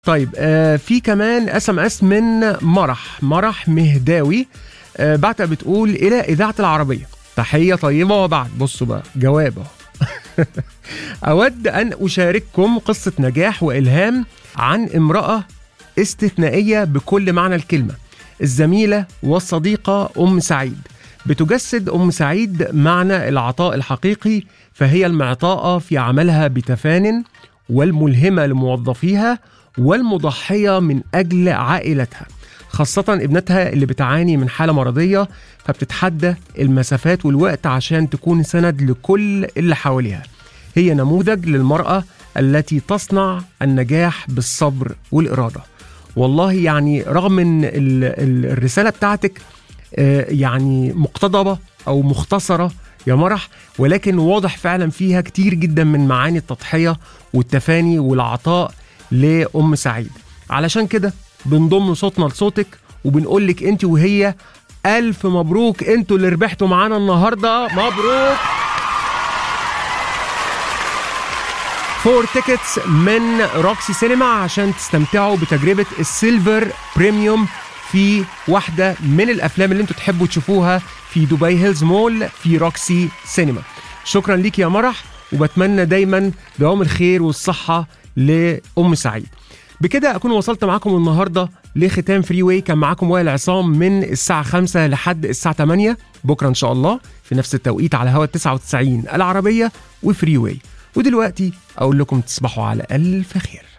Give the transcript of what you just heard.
طيب آه في كمان اس ام اس من مرح مرح مهداوي آه بعتها بتقول الى اذاعه العربيه تحيه طيبه وبعد بصوا بقى جواب أهو. اود ان اشارككم قصه نجاح والهام عن امراه استثنائيه بكل معنى الكلمه الزميله والصديقه ام سعيد بتجسد ام سعيد معنى العطاء الحقيقي فهي المعطاءه في عملها بتفان والملهمه لموظفيها والمضحيه من اجل عائلتها خاصة ابنتها اللي بتعاني من حالة مرضية فبتتحدى المسافات والوقت عشان تكون سند لكل اللي حواليها هي نموذج للمرأة التي تصنع النجاح بالصبر والإرادة والله يعني رغم ان ال- ال- الرسالة بتاعتك آه، يعني مقتضبة أو مختصرة يا مرح ولكن واضح فعلا فيها كتير جدا من معاني التضحية والتفاني والعطاء لأم سعيد علشان كده بنضم صوتنا لصوتك وبنقول لك انت وهي ألف مبروك انتوا اللي ربحتوا معانا النهارده مبروك فور تيكتس من روكسي سينما عشان تستمتعوا بتجربة السيلفر بريميوم في واحدة من الأفلام اللي انتوا تحبوا تشوفوها في دبي هيلز مول في روكسي سينما شكرا ليك يا مرح وبتمنى دايما دوام الخير والصحة لأم سعيد بكده أكون وصلت معاكم النهاردة لختام فري واي كان معاكم وائل عصام من الساعة 5 لحد الساعة 8 بكرة إن شاء الله في نفس التوقيت على هوا 99 العربية وفري واي ودلوقتي أقول لكم تصبحوا على ألف خير